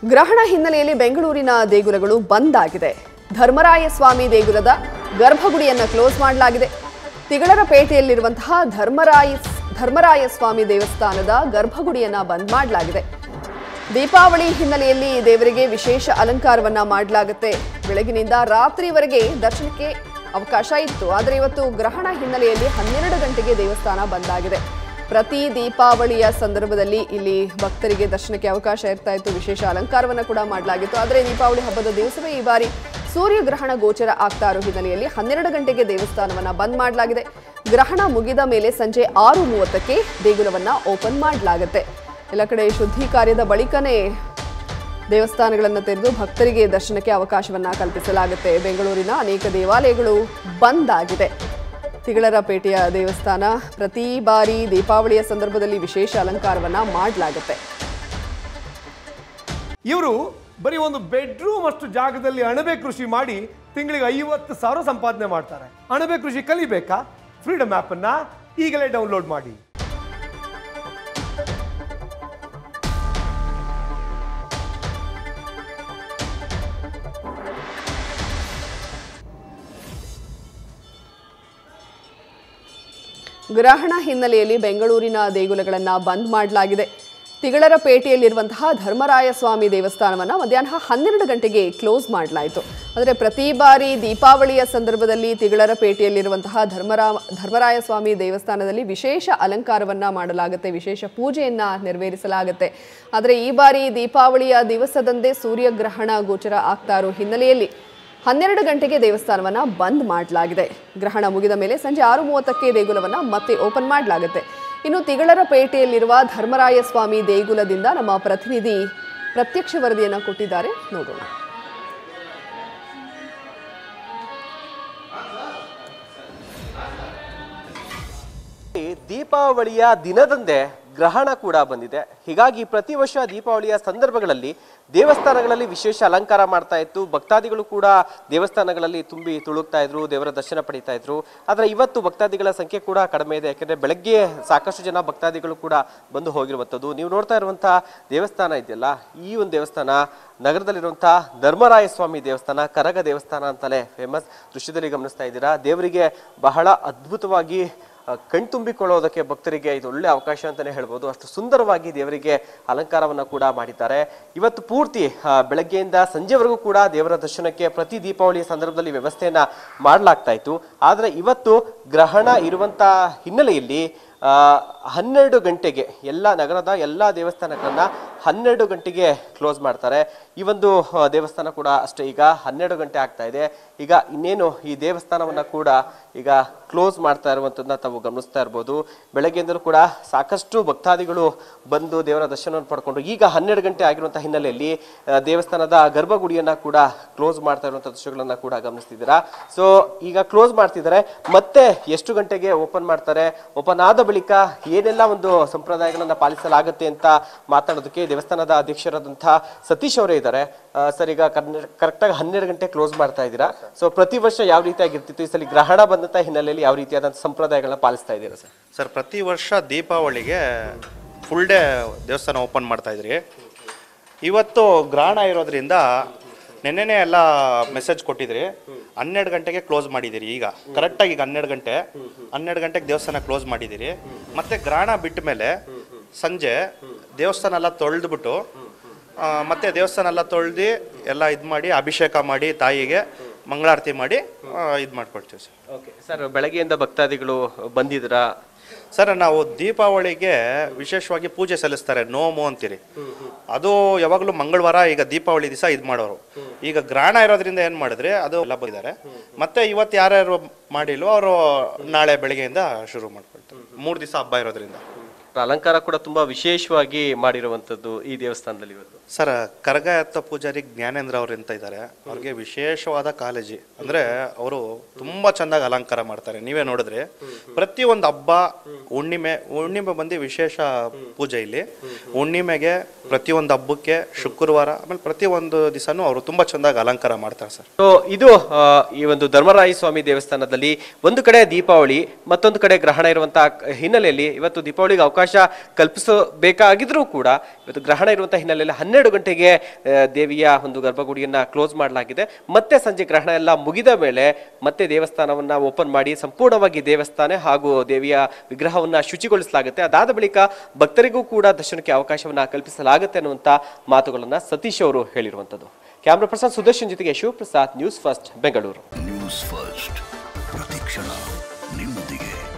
ಗ್ರಹಣ ಹಿನ್ನೆಲೆಯಲ್ಲಿ ಬೆಂಗಳೂರಿನ ದೇಗುಲಗಳು ಬಂದ್ ಆಗಿದೆ ಧರ್ಮರಾಯ ಸ್ವಾಮಿ ದೇಗುಲದ ಗರ್ಭಗುಡಿಯನ್ನು ಕ್ಲೋಸ್ ಮಾಡಲಾಗಿದೆ ತಿಗಳರಪೇಟೆಯಲ್ಲಿರುವಂತಹ ಧರ್ಮರಾಯ ಧರ್ಮರಾಯ ಸ್ವಾಮಿ ದೇವಸ್ಥಾನದ ಗರ್ಭಗುಡಿಯನ್ನ ಬಂದ್ ಮಾಡಲಾಗಿದೆ ದೀಪಾವಳಿ ಹಿನ್ನೆಲೆಯಲ್ಲಿ ದೇವರಿಗೆ ವಿಶೇಷ ಅಲಂಕಾರವನ್ನ ಮಾಡಲಾಗುತ್ತೆ ಬೆಳಗಿನಿಂದ ರಾತ್ರಿವರೆಗೆ ದರ್ಶನಕ್ಕೆ ಅವಕಾಶ ಇತ್ತು ಆದರೆ ಇವತ್ತು ಗ್ರಹಣ ಹಿನ್ನೆಲೆಯಲ್ಲಿ ಹನ್ನೆರಡು ಗಂಟೆಗೆ ದೇವಸ್ಥಾನ ಬಂದಾಗಿದೆ ಪ್ರತಿ ದೀಪಾವಳಿಯ ಸಂದರ್ಭದಲ್ಲಿ ಇಲ್ಲಿ ಭಕ್ತರಿಗೆ ದರ್ಶನಕ್ಕೆ ಅವಕಾಶ ಇರ್ತಾ ಇತ್ತು ವಿಶೇಷ ಅಲಂಕಾರವನ್ನು ಕೂಡ ಮಾಡಲಾಗಿತ್ತು ಆದರೆ ದೀಪಾವಳಿ ಹಬ್ಬದ ದಿವಸವೇ ಈ ಬಾರಿ ಸೂರ್ಯಗ್ರಹಣ ಗೋಚರ ಆಗ್ತಾ ಇರೋ ಹಿನ್ನೆಲೆಯಲ್ಲಿ ಹನ್ನೆರಡು ಗಂಟೆಗೆ ದೇವಸ್ಥಾನವನ್ನ ಬಂದ್ ಮಾಡಲಾಗಿದೆ ಗ್ರಹಣ ಮುಗಿದ ಮೇಲೆ ಸಂಜೆ ಆರು ಮೂವತ್ತಕ್ಕೆ ದೇಗುಲವನ್ನ ಓಪನ್ ಮಾಡಲಾಗುತ್ತೆ ಎಲ್ಲ ಕಡೆ ಶುದ್ಧಿ ಕಾರ್ಯದ ಬಳಿಕನೇ ದೇವಸ್ಥಾನಗಳನ್ನು ತೆರೆದು ಭಕ್ತರಿಗೆ ದರ್ಶನಕ್ಕೆ ಅವಕಾಶವನ್ನ ಕಲ್ಪಿಸಲಾಗುತ್ತೆ ಬೆಂಗಳೂರಿನ ಅನೇಕ ದೇವಾಲಯಗಳು ಬಂದ್ ಆಗಿದೆ ತಿಗಳರಪೇಟೆಯ ದೇವಸ್ಥಾನ ಪ್ರತಿ ಬಾರಿ ದೀಪಾವಳಿಯ ಸಂದರ್ಭದಲ್ಲಿ ವಿಶೇಷ ಅಲಂಕಾರವನ್ನ ಮಾಡಲಾಗುತ್ತೆ ಇವರು ಬರೀ ಒಂದು ಬೆಡ್ರೂಮ್ ಅಷ್ಟು ಜಾಗದಲ್ಲಿ ಅಣಬೆ ಕೃಷಿ ಮಾಡಿ ತಿಂಗಳಿಗೆ ಐವತ್ತು ಸಾವಿರ ಸಂಪಾದನೆ ಮಾಡ್ತಾರೆ ಅಣಬೆ ಕೃಷಿ ಕಲಿಬೇಕಾ ಫ್ರೀಡಮ್ ಆಪ್ ಅನ್ನ ಈಗಲೇ ಡೌನ್ಲೋಡ್ ಮಾಡಿ ಗ್ರಹಣ ಹಿನ್ನೆಲೆಯಲ್ಲಿ ಬೆಂಗಳೂರಿನ ದೇಗುಲಗಳನ್ನು ಬಂದ್ ಮಾಡಲಾಗಿದೆ ತಿಗಳರಪೇಟೆಯಲ್ಲಿರುವಂತಹ ಧರ್ಮರಾಯ ಸ್ವಾಮಿ ದೇವಸ್ಥಾನವನ್ನು ಮಧ್ಯಾಹ್ನ ಹನ್ನೆರಡು ಗಂಟೆಗೆ ಕ್ಲೋಸ್ ಮಾಡಲಾಯಿತು ಆದರೆ ಪ್ರತಿ ಬಾರಿ ದೀಪಾವಳಿಯ ಸಂದರ್ಭದಲ್ಲಿ ತಿಗಳರಪೇಟೆಯಲ್ಲಿರುವಂತಹ ಧರ್ಮರಾ ಧರ್ಮರಾಯ ಸ್ವಾಮಿ ದೇವಸ್ಥಾನದಲ್ಲಿ ವಿಶೇಷ ಅಲಂಕಾರವನ್ನ ಮಾಡಲಾಗುತ್ತೆ ವಿಶೇಷ ಪೂಜೆಯನ್ನ ನೆರವೇರಿಸಲಾಗುತ್ತೆ ಆದರೆ ಈ ಬಾರಿ ದೀಪಾವಳಿಯ ದಿವಸದಂದೇ ಸೂರ್ಯಗ್ರಹಣ ಗೋಚರ ಆಗ್ತಾ ಇರೋ ಹಿನ್ನೆಲೆಯಲ್ಲಿ ಹನ್ನೆರಡು ಗಂಟೆಗೆ ದೇವಸ್ಥಾನವನ್ನ ಬಂದ್ ಮಾಡಲಾಗಿದೆ ಗ್ರಹಣ ಮುಗಿದ ಮೇಲೆ ಸಂಜೆ ಆರು ಮೂವತ್ತಕ್ಕೆ ದೇಗುಲವನ್ನ ಮತ್ತೆ ಓಪನ್ ಮಾಡಲಾಗುತ್ತೆ ಇನ್ನು ತಿಗಳರಪೇಟೆಯಲ್ಲಿರುವ ಧರ್ಮರಾಯ ಸ್ವಾಮಿ ದೇಗುಲದಿಂದ ನಮ್ಮ ಪ್ರತಿನಿಧಿ ಪ್ರತ್ಯಕ್ಷ ವರದಿಯನ್ನ ಕೊಟ್ಟಿದ್ದಾರೆ ನೋಡೋಣ ಈ ದೀಪಾವಳಿಯ ದಿನದಂದೇ ಗ್ರಹಣ ಕೂಡ ಬಂದಿದೆ ಹೀಗಾಗಿ ಪ್ರತಿ ವರ್ಷ ದೀಪಾವಳಿಯ ಸಂದರ್ಭಗಳಲ್ಲಿ ದೇವಸ್ಥಾನಗಳಲ್ಲಿ ವಿಶೇಷ ಅಲಂಕಾರ ಮಾಡ್ತಾ ಇತ್ತು ಭಕ್ತಾದಿಗಳು ಕೂಡ ದೇವಸ್ಥಾನಗಳಲ್ಲಿ ತುಂಬಿ ತುಳುಕ್ತಾ ಇದ್ರು ದೇವರ ದರ್ಶನ ಪಡಿತಾ ಇದ್ರು ಆದ್ರೆ ಇವತ್ತು ಭಕ್ತಾದಿಗಳ ಸಂಖ್ಯೆ ಕೂಡ ಕಡಿಮೆ ಇದೆ ಯಾಕಂದ್ರೆ ಬೆಳಗ್ಗೆ ಸಾಕಷ್ಟು ಜನ ಭಕ್ತಾದಿಗಳು ಕೂಡ ಬಂದು ಹೋಗಿರುವಂಥದ್ದು ನೀವು ನೋಡ್ತಾ ಇರುವಂತಹ ದೇವಸ್ಥಾನ ಇದೆಯಲ್ಲ ಈ ಒಂದು ದೇವಸ್ಥಾನ ನಗರದಲ್ಲಿರುವಂತಹ ಧರ್ಮರಾಯ ಸ್ವಾಮಿ ದೇವಸ್ಥಾನ ಕರಗ ದೇವಸ್ಥಾನ ಅಂತಲೇ ಫೇಮಸ್ ದೃಶ್ಯದಲ್ಲಿ ಗಮನಿಸ್ತಾ ಇದ್ದೀರಾ ದೇವರಿಗೆ ಬಹಳ ಅದ್ಭುತವಾಗಿ ಆ, ಕಣ್ತುಂಬಿಕೊಳ್ಳೋದಕ್ಕೆ ಭಕ್ತರಿಗೆ ಇದು ಒಳ್ಳೆ ಅವಕಾಶ ಅಂತಾನೆ ಹೇಳ್ಬೋದು ಅಷ್ಟು ಸುಂದರವಾಗಿ ದೇವರಿಗೆ ಅಲಂಕಾರವನ್ನ ಕೂಡ ಮಾಡಿದ್ದಾರೆ ಇವತ್ತು ಪೂರ್ತಿ ಆ, ಬೆಳಗ್ಗೆಯಿಂದ ಸಂಜೆವರೆಗೂ ಕೂಡ ದೇವರ ದರ್ಶನಕ್ಕೆ ಪ್ರತಿ ದೀಪಾವಳಿಯ ಸಂದರ್ಭದಲ್ಲಿ ವ್ಯವಸ್ಥೆಯನ್ನ ಮಾಡಲಾಗ್ತಾ ಇತ್ತು ಆದ್ರೆ ಇವತ್ತು ಗ್ರಹಣ ಇರುವಂತ ಹಿನ್ನೆಲೆಯಲ್ಲಿ ಆ, ಹನ್ನೆರಡು ಗಂಟೆಗೆ ಎಲ್ಲ ನಗರದ ಎಲ್ಲ ದೇವಸ್ಥಾನಗಳನ್ನ ಹನ್ನೆರಡು ಗಂಟೆಗೆ ಕ್ಲೋಸ್ ಮಾಡ್ತಾರೆ ಈ ಒಂದು ಆ, ದೇವಸ್ಥಾನ ಕೂಡ ಅಷ್ಟೇ ಈಗ ಹನ್ನೆರಡು ಗಂಟೆ ಆಗ್ತಾ ಇದೆ ಈಗ ಇನ್ನೇನು ಈ ದೇವಸ್ಥಾನವನ್ನ ಕೂಡ ಈಗ ಕ್ಲೋಸ್ ಮಾಡ್ತಾ ಇರುವಂತದನ್ನ ತಾವು ಗಮನಿಸ್ತಾ ಇರ್ಬೋದು ಬೆಳಗ್ಗೆಯಿಂದಲೂ ಕೂಡ ಸಾಕಷ್ಟು ಭಕ್ತಾದಿಗಳು ಬಂದು ದೇವರ ದರ್ಶನವನ್ನು ಪಡ್ಕೊಂಡು ಈಗ ಹನ್ನೆರಡು ಗಂಟೆ ಆಗಿರುವಂತಹ ಹಿನ್ನೆಲೆಯಲ್ಲಿ ಆ, ದೇವಸ್ಥಾನದ ಗರ್ಭಗುಡಿಯನ್ನ ಕೂಡ ಕ್ಲೋಸ್ ಮಾಡ್ತಾ ಇರುವಂತಹ ದೃಶ್ಯಗಳನ್ನ ಕೂಡ ಗಮನಿಸ್ತಿದ್ದೀರಾ ಸೊ ಈಗ ಕ್ಲೋಸ್ ಮಾಡ್ತಿದ್ದಾರೆ ಮತ್ತೆ ಎಷ್ಟು ಗಂಟೆಗೆ ಓಪನ್ ಮಾಡ್ತಾರೆ ಓಪನ್ ಆದ ಬಳಿಕ ಏನೆಲ್ಲ ಒಂದು ಸಂಪ್ರದಾಯಗಳನ್ನ ಪಾಲಿಸಲಾಗುತ್ತೆ ಅಂತ ಮಾತಾಡೋದಕ್ಕೆ ದೇವಸ್ಥಾನದ ಅಧ್ಯಕ್ಷರಾದಂತಹ ಸತೀಶ್ ಅವರೇ ಇದ್ದಾರೆ ಸರ್ ಈಗ ಕರೆಕ್ಟ್ ಆಗಿ ಹನ್ನೆರಡು ಗಂಟೆ ಕ್ಲೋಸ್ ಮಾಡ್ತಾ ಇದ್ದೀರಾ ಸೊ ಪ್ರತಿ ವರ್ಷ ಯಾವ ರೀತಿಯಾಗಿರ್ತಿತ್ತು ಈ ಸಲ ಗ್ರಹಣ ಬಂದಂತ ಹಿನ್ನೆಲೆಯಲ್ಲಿ ಯಾವ ರೀತಿಯಾದಂತಹ ಸಂಪ್ರದಾಯಗಳನ್ನ ಪಾಲಿಸ್ತಾ ಇದ್ದೀರಾ ಸರ್ ಸರ್ ಪ್ರತಿ ವರ್ಷ ದೀಪಾವಳಿಗೆ ಫುಲ್ ಡೇ ದೇವಸ್ಥಾನ ಓಪನ್ ಮಾಡ್ತಾ ಇದ್ರಿ ಇವತ್ತು ಗ್ರಹಣ ಇರೋದ್ರಿಂದ ನೆನ್ನೆನೇ ಎಲ್ಲ ಮೆಸೇಜ್ ಕೊಟ್ಟಿದ್ರಿ ಹನ್ನೆರಡು ಗಂಟೆಗೆ ಕ್ಲೋಸ್ ಮಾಡಿದ್ದೀರಿ ಈಗ ಕರೆಕ್ಟಾಗಿ ಈಗ ಹನ್ನೆರಡು ಗಂಟೆ ಹನ್ನೆರಡು ಗಂಟೆಗೆ ದೇವಸ್ಥಾನ ಕ್ಲೋಸ್ ಮಾಡಿದ್ದೀರಿ ಮತ್ತೆ ಗ್ರಹಣ ಬಿಟ್ಟ ಮೇಲೆ ಸಂಜೆ ದೇವಸ್ಥಾನ ಎಲ್ಲ ತೊಳೆದ್ಬಿಟ್ಟು ಮತ್ತೆ ದೇವಸ್ಥಾನ ಎಲ್ಲ ತೊಳೆದು ಎಲ್ಲ ಇದು ಮಾಡಿ ಅಭಿಷೇಕ ಮಾಡಿ ತಾಯಿಗೆ ಮಂಗಳಾರತಿ ಮಾಡಿ ಇದು ಮಾಡ್ಕೊಳ್ತೀವಿ ಸರ್ ಓಕೆ ಸರ್ ಬೆಳಗ್ಗೆಯಿಂದ ಭಕ್ತಾದಿಗಳು ಬಂದಿದ್ರಾ ಸರ್ ನಾವು ದೀಪಾವಳಿಗೆ ವಿಶೇಷವಾಗಿ ಪೂಜೆ ಸಲ್ಲಿಸ್ತಾರೆ ನೋಮು ಅಂತೀರಿ ಅದು ಯಾವಾಗಲೂ ಮಂಗಳವಾರ ಈಗ ದೀಪಾವಳಿ ದಿವಸ ಇದು ಮಾಡೋರು ಈಗ ಗ್ರಹಣ ಇರೋದ್ರಿಂದ ಏನು ಮಾಡಿದ್ರೆ ಅದು ಎಲ್ಲ ಬಂದಿದ್ದಾರೆ ಮತ್ತೆ ಇವತ್ತು ಯಾರ್ಯಾರು ಮಾಡಿಲ್ವೋ ಅವರು ನಾಳೆ ಬೆಳಿಗ್ಗೆಯಿಂದ ಶುರು ಮಾಡ್ಕೊಳ್ತಾರೆ ಮೂರು ದಿವಸ ಹಬ್ಬ ಇರೋದ್ರಿಂದ ಅಲಂಕಾರ ಕೂಡ ತುಂಬಾ ವಿಶೇಷವಾಗಿ ಮಾಡಿರುವಂತದ್ದು ಈ ದೇವಸ್ಥಾನದಲ್ಲಿ ಇವತ್ತು ಸರ್ ಕರಗಾಯತ್ತ ಪೂಜಾರಿ ಜ್ಞಾನೇಂದ್ರ ಅವ್ರು ಅಂತ ಇದ್ದಾರೆ ಅವ್ರಿಗೆ ವಿಶೇಷವಾದ ಕಾಳಜಿ ಅಂದ್ರೆ ಅವರು ತುಂಬಾ ಚೆಂದಾಗಿ ಅಲಂಕಾರ ಮಾಡ್ತಾರೆ ನೀವೇ ನೋಡಿದ್ರೆ ಪ್ರತಿ ಒಂದು ಹಬ್ಬ ಹುಣ್ಣಿಮೆ ಹುಣ್ಣಿಮೆ ಬಂದು ವಿಶೇಷ ಪೂಜೆ ಇಲ್ಲಿ ಹುಣ್ಣಿಮೆಗೆ ಪ್ರತಿಯೊಂದು ಹಬ್ಬಕ್ಕೆ ಶುಕ್ರವಾರ ಆಮೇಲೆ ಪ್ರತಿಯೊಂದು ದಿವಸನೂ ಅವರು ತುಂಬಾ ಚೆಂದಾಗಿ ಅಲಂಕಾರ ಮಾಡ್ತಾರೆ ಸರ್ ಸೊ ಇದು ಆ, ಈ ಒಂದು ಧರ್ಮರಾಯ ಸ್ವಾಮಿ ದೇವಸ್ಥಾನದಲ್ಲಿ ಒಂದು ಕಡೆ ದೀಪಾವಳಿ ಮತ್ತೊಂದು ಕಡೆ ಗ್ರಹಣ ಇರುವಂತಹ ಕ- ಹಿನ್ನೆಲೆಯಲ್ಲಿ ಇವತ್ತು ದೀಪಾವಳಿಗೆ ಅವಕಾಶ ಕಲ್ಪಿಸಬೇಕಾಗಿದ್ರೂ ಕೂಡ ಇವತ್ತು ಗ್ರಹಣ ಇರುವಂತಹ ಹಿನ್ನೆಲೆಯಲ್ಲಿ ಹನ್ನೆರಡು ಗಂಟೆಗೆ ಆ, ದೇವಿಯ ಒಂದು ಗರ್ಭಗುಡಿಯನ್ನ ಕ್ಲೋಸ್ ಮಾಡಲಾಗಿದೆ ಮತ್ತೆ ಸಂಜೆ ಗ್ರಹಣ ಎಲ್ಲ ಮುಗಿದ ಮೇಲೆ ಮತ್ತೆ ದೇವಸ್ಥಾನವನ್ನ ಓಪನ್ ಮಾಡಿ ಸಂಪೂರ್ಣವಾಗಿ ದೇವಸ್ಥಾನ ಹಾಗೂ ದೇವಿಯ ವಿಗ್ರಹವನ್ನ ಶುಚಿಗೊಳಿಸಲಾಗುತ್ತೆ ಅದಾದ ಬಳಿಕ ಭಕ್ತರಿಗೂ ಕೂಡ ದರ್ಶನಕ್ಕೆ ಅವಕಾಶವನ್ನ ಕಲ್ಪಿಸಲಾಗುತ್ತೆ ಅನ್ನುವಂತ ಮಾತುಗಳನ್ನ ಸತೀಶ್ ಅವರು ಹೇಳಿರುವಂತದ್ದು ಕ್ಯಾಮ್ರಾ ಪರ್ಸನ್ ಸುದರ್ಶನ್ ಜೊತೆಗೆ Shivaprasad News First Bengaluru News First ಪ್ರತಿಕ್ಷಣ ನಿಮ್ಮೊಂದಿಗೆ